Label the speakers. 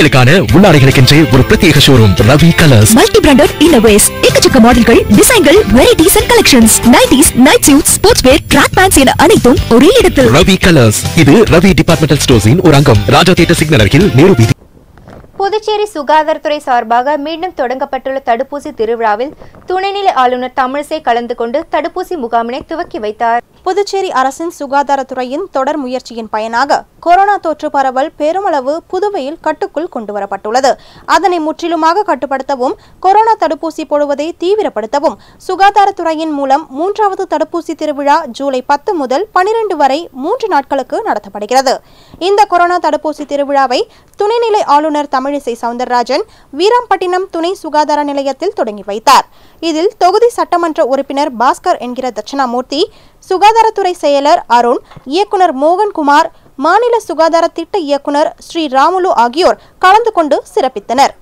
Speaker 1: பெண்களுக்கான உள்ளாடைகளுக்கென்றே ஒரு பிரத்யேக showroom Ravi colours
Speaker 2: multi branded innerwears எக்கச்சக்க மாடல்கள் டிசைன்கள் varieties and collections nighties night suit sports wear track pants என அனைத்தும் ஒரே இடத்தில்
Speaker 1: ரவி கலர்ஸ் இது ரவி டிபார்ட்மெண்டல் ஸ்டோர்ஸின் ஒரு அங்கம் ராஜா தியேட்டர் சிக்னல் அருகில் நேரு வீதி
Speaker 3: புதுச்சேரி சுகாதாரத்துறை சார்பாக மீண்டும் தொடங்கப்பட்டுள்ள தடுப்பூசி திருவிழாவில் துணைநிலை ஆளுநர் தமிழிசை கலந்து கொண்டு தடுப்பூசி முகாமினை துவக்கி வைத்தார்
Speaker 4: புதுச்சேரி அரசின் சுகாதாரத்துறையின் தொடர் முயற்சியின் பயனாக கொரோனா தொற்று பரவல் பெருமளவு புதுவையில் கட்டுக்குள் கொண்டுவரப்பட்டுள்ளது அதனை முற்றிலுமாக கட்டுப்படுத்தவும் கொரோனா தடுப்பூசி போடுவதை தீவிரப்படுத்தவும் சுகாதாரத்துறையின் மூலம் மூன்றாவது தடுப்பூசி திருவிழா ஜூலை பத்து முதல் பனிரெண்டு வரை மூன்று நாட்களுக்கு நடத்தப்படுகிறது இந்த கொரோனா தடுப்பூசி திருவிழாவை துணைநிலை ஆளுநர் தமிழிசை சவுந்தரராஜன் வீராம்பட்டினம் துணை சுகாதார நிலையத்தில் தொடங்கி வைத்தார் இதில் தொகுதி சட்டமன்ற உறுப்பினர் பாஸ்கர் என்கிற தட்சிணாமூர்த்தி சுகாதாரத்துறை செயலர் அருண் இயக்குனர் மோகன்குமார் மாநில சுகாதார திட்ட இயக்குனர் ஸ்ரீ ராமுலு ஆகியோர் கலந்து கொண்டு சிறப்பித்தனர்